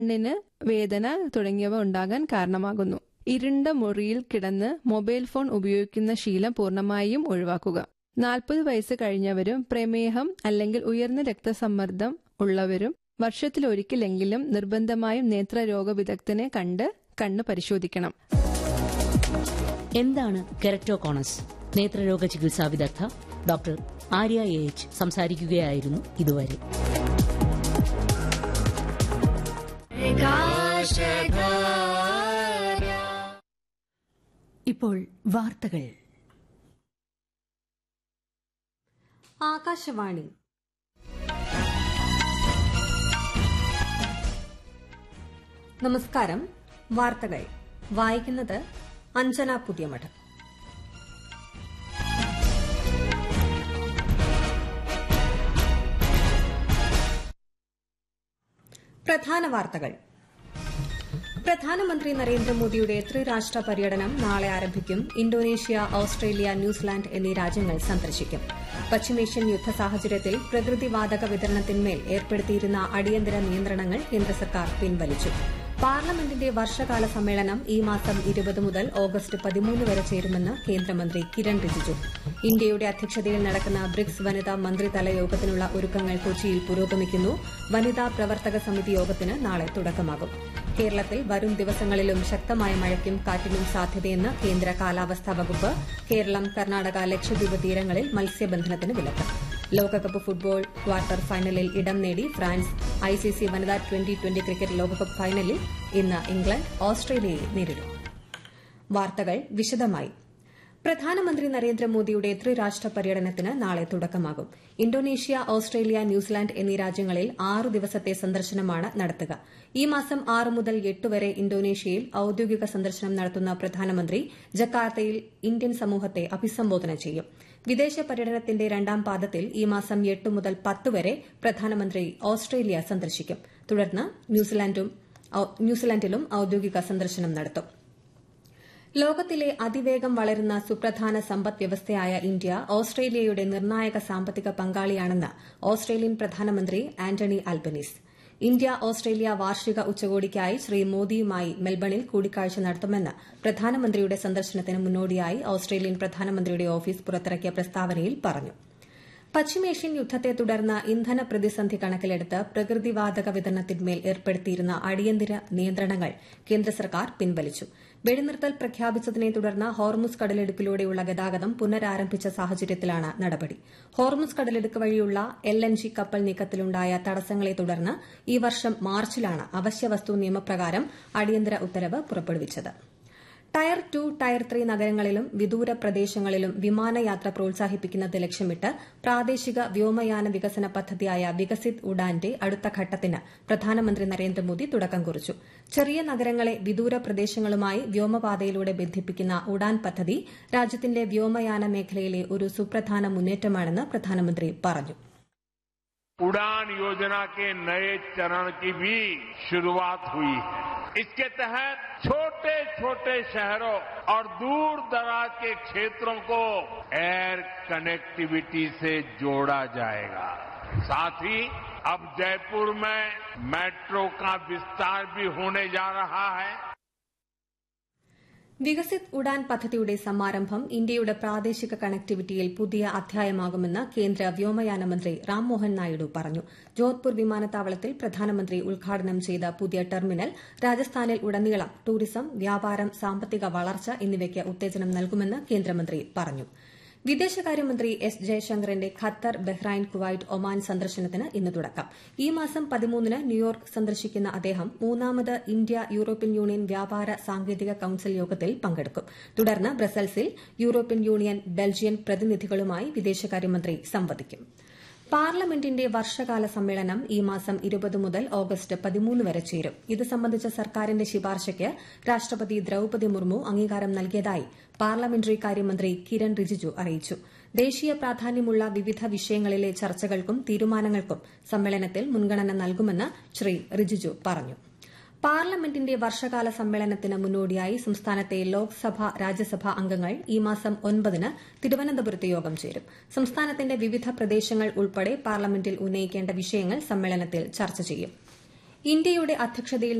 കണ്ണിന് വേദന തുടങ്ങിയവ ഉണ്ടാകാൻ കാരണമാകുന്നു ഇരുണ്ട മുറിയിൽ കിടന്ന് മൊബൈൽ ഫോൺ ഉപയോഗിക്കുന്ന ശീലം പൂർണ്ണമായും ഒഴിവാക്കുക നാൽപ്പത് വയസ്സ് കഴിഞ്ഞവരും പ്രമേഹം അല്ലെങ്കിൽ ഉയർന്ന രക്തസമ്മർദ്ദം ഉള്ളവരും വർഷത്തിലൊരിക്കലെങ്കിലും നിർബന്ധമായും നേത്രരോഗ വിദഗ്ധനെ കണ്ട് കണ്ണ് പരിശോധിക്കണം എന്താണ് കെററ്റോകോണസ് നേത്രരോഗ ചികിത്സാ വിദഗ്ധ ഡോക്ടർ ആര്യ എ എച്ച് സംസാരിക്കുകയായിരുന്നു ഇതുവരെ ഇപ്പോൾ വാർത്തകൾ ആകാശവാണി നമസ്കാരം വാർത്തകൾ വായിക്കുന്നത് അഞ്ജന പുതിയമഠം പ്രധാന വാർത്തകൾ പ്രധാനമന്ത്രി നരേന്ദ്രമോദിയുടെ ത്രിരാഷ്ട്ര പര്യടനം നാളെ ആരംഭിക്കും ഇന്തോനേഷ്യ ഓസ്ട്രേലിയ ന്യൂസിലാൻഡ് എന്നീ രാജ്യങ്ങൾ സന്ദർശിക്കും പശ്ചിമേഷ്യൻ യുദ്ധ സാഹചര്യത്തിൽ പ്രകൃതിവാതക വിതരണത്തിന്മേൽ ഏർപ്പെടുത്തിയിരുന്ന അടിയന്തര നിയന്ത്രണങ്ങൾ കേന്ദ്ര സർക്കാർ പിൻവലിച്ചു പാർലമെന്റിന്റെ വർഷകാല സമ്മേളനം ഈ മാസം ഇരുപത് മുതൽ ഓഗസ്റ്റ് പതിമൂന്ന് വരെ ചേരുമെന്ന് കേന്ദ്രമന്ത്രി കിരൺ റിജിജു ഇന്ത്യയുടെ അധ്യക്ഷതയിൽ നടക്കുന്ന ബ്രിക്സ് വനിതാ മന്ത്രിതല യോഗത്തിനുള്ള ഒരുക്കങ്ങൾ കൊച്ചിയിൽ പുരോഗമിക്കുന്നു വനിതാ പ്രവർത്തക സമിതി യോഗത്തിന് നാളെ തുടക്കമാകും കേരളത്തിൽ വരും ദിവസങ്ങളിലും ശക്തമായ മഴയ്ക്കും കാറ്റിനും സാധ്യതയെന്ന് കേന്ദ്ര കാലാവസ്ഥാ വകുപ്പ് കേരളം കർണാടക ലക്ഷദ്വീപ് തീരങ്ങളിൽ മത്സ്യബന്ധനത്തിന് വിലക്ക് ലോകകപ്പ് ഫുട്ബോൾ ക്വാർട്ടർ ഫൈനലിൽ ഇടം നേടി ഫ്രാൻസ് ഐസിസി വനിതാ ട്വന്റി ട്വന്റി ക്രിക്കറ്റ് ലോകകപ്പ് ഫൈനലിൽ ഇന്ന് ഇംഗ്ലണ്ട് ഓസ്ട്രേലിയയെ നേരിടും വാർത്തകൾ വിശദമായി പ്രധാനമന്ത്രി നരേന്ദ്രമോദിയുടെ ത്രിരാഷ്ട്ര പര്യടനത്തിന് നാളെ തുടക്കമാകും ഇന്തോനേഷ്യ ഓസ്ട്രേലിയ ന്യൂസിലാൻഡ് എന്നീ രാജ്യങ്ങളിൽ ആറ് ദിവസത്തെ സന്ദർശനമാണ് നടത്തുക ഈ മാസം ആറ് മുതൽ എട്ട് വരെ ഇന്തോനേഷ്യയിൽ ഔദ്യോഗിക സന്ദർശനം നടത്തുന്ന പ്രധാനമന്ത്രി ജക്കാർത്തയിൽ ഇന്ത്യൻ സമൂഹത്തെ അഭിസംബോധന ചെയ്യും വിദേശ പര്യടനത്തിന്റെ രണ്ടാം പാദത്തിൽ ഈ മാസം എട്ട് മുതൽ പത്ത് വരെ പ്രധാനമന്ത്രി ഓസ്ട്രേലിയ സന്ദർശിക്കും തുടർന്ന് ന്യൂസിലാൻഡിലും ഔദ്യോഗിക സന്ദർശനം നടത്തും ലോകത്തിലെ അതിവേഗം വളരുന്ന സുപ്രധാന സമ്പദ് വ്യവസ്ഥയായ ഇന്ത്യ ഓസ്ട്രേലിയയുടെ നിർണായക സാമ്പത്തിക പങ്കാളിയാണെന്ന് ഓസ്ട്രേലിയൻ പ്രധാനമന്ത്രി ആന്റണി അൽബനീസ് ഇന്ത്യ ഓസ്ട്രേലിയ വാർഷിക ഉച്ചകോടിക്കായി ശ്രീ മോദിയുമായി മെൽബണിൽ കൂടിക്കാഴ്ച നടത്തുമെന്ന് പ്രധാനമന്ത്രിയുടെ സന്ദർശനത്തിന് മുന്നോടിയായി ഓസ്ട്രേലിയൻ പ്രധാനമന്ത്രിയുടെ ഓഫീസ് പുറത്തിറക്കിയ പ്രസ്താവനയിൽ പറഞ്ഞു പശ്ചിമേഷ്യൻ യുദ്ധത്തെ തുടർന്ന് ഇന്ധന പ്രതിസന്ധി കണക്കിലെടുത്ത് പ്രകൃതിവാതക വിതരണത്തിന്മേൽ ഏർപ്പെടുത്തിയിരുന്ന അടിയന്തര നിയന്ത്രണങ്ങൾ കേന്ദ്ര സർക്കാർ പിൻവലിച്ചു വെടിനിർത്തൽ പ്രഖ്യാപിച്ചതിനെ തുടർന്ന് ഹോർമുസ് കടലിടുക്കിലൂടെയുള്ള ഗതാഗതം പുനരാരംഭിച്ച സാഹചര്യത്തിലാണ് നടപടി ഹോർമുസ് കടലിടുക്ക് വഴിയുള്ള എൽ എൻ ജി കപ്പൽ നീക്കത്തിലുണ്ടായ തടസ്സങ്ങളെ തുടർന്ന് ഈ വർഷം മാർച്ചിലാണ് അവശ്യവസ്തു നിയമപ്രകാരം അടിയന്തര ഉത്തരവ് പുറപ്പെടുവിച്ചത് ടയർ ടു ടയർ ത്രീ നഗരങ്ങളിലും വിദൂര പ്രദേശങ്ങളിലും വിമാനയാത്ര പ്രോത്സാഹിപ്പിക്കുന്നത് ലക്ഷ്യമിട്ട് പ്രാദേശിക വ്യോമയാന വികസന പദ്ധതിയായ വികസിത് ഉഡാന്റെ അടുത്ത ഘട്ടത്തിന് പ്രധാനമന്ത്രി നരേന്ദ്രമോദി തുടക്കം കുറിച്ചു ചെറിയ നഗരങ്ങളെ വിദൂര പ്രദേശങ്ങളുമായി വ്യോമപാതയിലൂടെ ബന്ധിപ്പിക്കുന്ന ഉഡാൻ പദ്ധതി രാജ്യത്തിന്റെ വ്യോമയാന മേഖലയിലെ ഒരു സുപ്രധാന മുന്നേറ്റമാണെന്ന് പ്രധാനമന്ത്രി പറഞ്ഞു उड़ान योजना के नए चरण की भी शुरुआत हुई है इसके तहत छोटे छोटे शहरों और दूर दराज के क्षेत्रों को एयर कनेक्टिविटी से जोड़ा जाएगा साथ ही अब जयपुर में मेट्रो का विस्तार भी होने जा रहा है വികസിത് ഉഡാൻ പദ്ധതിയുടെ സമാരംഭം ഇന്ത്യയുടെ പ്രാദേശിക കണക്ടിവിറ്റിയിൽ പുതിയ അധ്യായമാകുമെന്ന് കേന്ദ്ര വ്യോമയാന മന്ത്രി റാംമോഹൻ നായിഡു പറഞ്ഞു ജോധ്പൂർ വിമാനത്താവളത്തിൽ പ്രധാനമന്ത്രി ഉദ്ഘാടനം ചെയ്ത പുതിയ ടെർമിനൽ രാജസ്ഥാനിൽ ഉടനീളം ടൂറിസം വ്യാപാരം സാമ്പത്തിക വളർച്ച എന്നിവയ്ക്ക് ഉത്തേജനം നൽകുമെന്ന് കേന്ദ്രമന്ത്രി പറഞ്ഞു വിദേശകാര്യമന്ത്രി എസ് ജയശങ്കറിന്റെ ഖത്തർ ബഹ്റൈൻ കുവൈറ്റ് ഒമാൻ സന്ദർശനത്തിന് ഇന്ന് തുടക്കം ഈ മാസം പതിമൂന്നിന് ന്യൂയോർക്ക് സന്ദർശിക്കുന്ന അദ്ദേഹം മൂന്നാമത് ഇന്ത്യ യൂറോപ്യൻ യൂണിയൻ വ്യാപാര സാങ്കേതിക കൌൺസിൽ യോഗത്തിൽ പങ്കെടുക്കും തുടർന്ന് ബ്രസൽസിൽ യൂറോപ്യൻ യൂണിയൻ ബെൽജിയൻ പ്രതിനിധികളുമായി വിദേശകാര്യമന്ത്രി സംവദിക്കും പാർലമെന്റിന്റെ വർഷകാല സമ്മേളനം ഈ മാസം ഇരുപത് മുതൽ ഓഗസ്റ്റ് പതിമൂന്ന് വരെ ചേരും ഇത് സംബന്ധിച്ച സർക്കാരിന്റെ ശുപാർശയ്ക്ക് രാഷ്ട്രപതി ദ്രൌപതി മുർമു അംഗീകാരം നൽകിയതായി പാർലമെന്ററി കാര്യമന്ത്രി കിരൺ റിജിജു അറിയിച്ചു ദേശീയ പ്രാധാന്യമുള്ള വിവിധ വിഷയങ്ങളിലെ ചർച്ചകൾക്കും തീരുമാനങ്ങൾക്കും സമ്മേളനത്തിൽ മുൻഗണന നൽകുമെന്ന് ശ്രീ റിജിജു പറഞ്ഞു പാർലമെന്റിന്റെ വർഷകാല സമ്മേളനത്തിന് മുന്നോടിയായി സംസ്ഥാനത്തെ ലോക്സഭ രാജ്യസഭാ അംഗങ്ങൾ ഈ മാസം ഒൻപതിന് തിരുവനന്തപുരത്ത് യോഗം ചേരും സംസ്ഥാനത്തിന്റെ വിവിധ പ്രദേശങ്ങൾ ഉൾപ്പെടെ പാർലമെന്റിൽ ഉന്നയിക്കേണ്ട വിഷയങ്ങൾ സമ്മേളനത്തിൽ ചർച്ച ചെയ്യും ഇന്ത്യയുടെ അധ്യക്ഷതയിൽ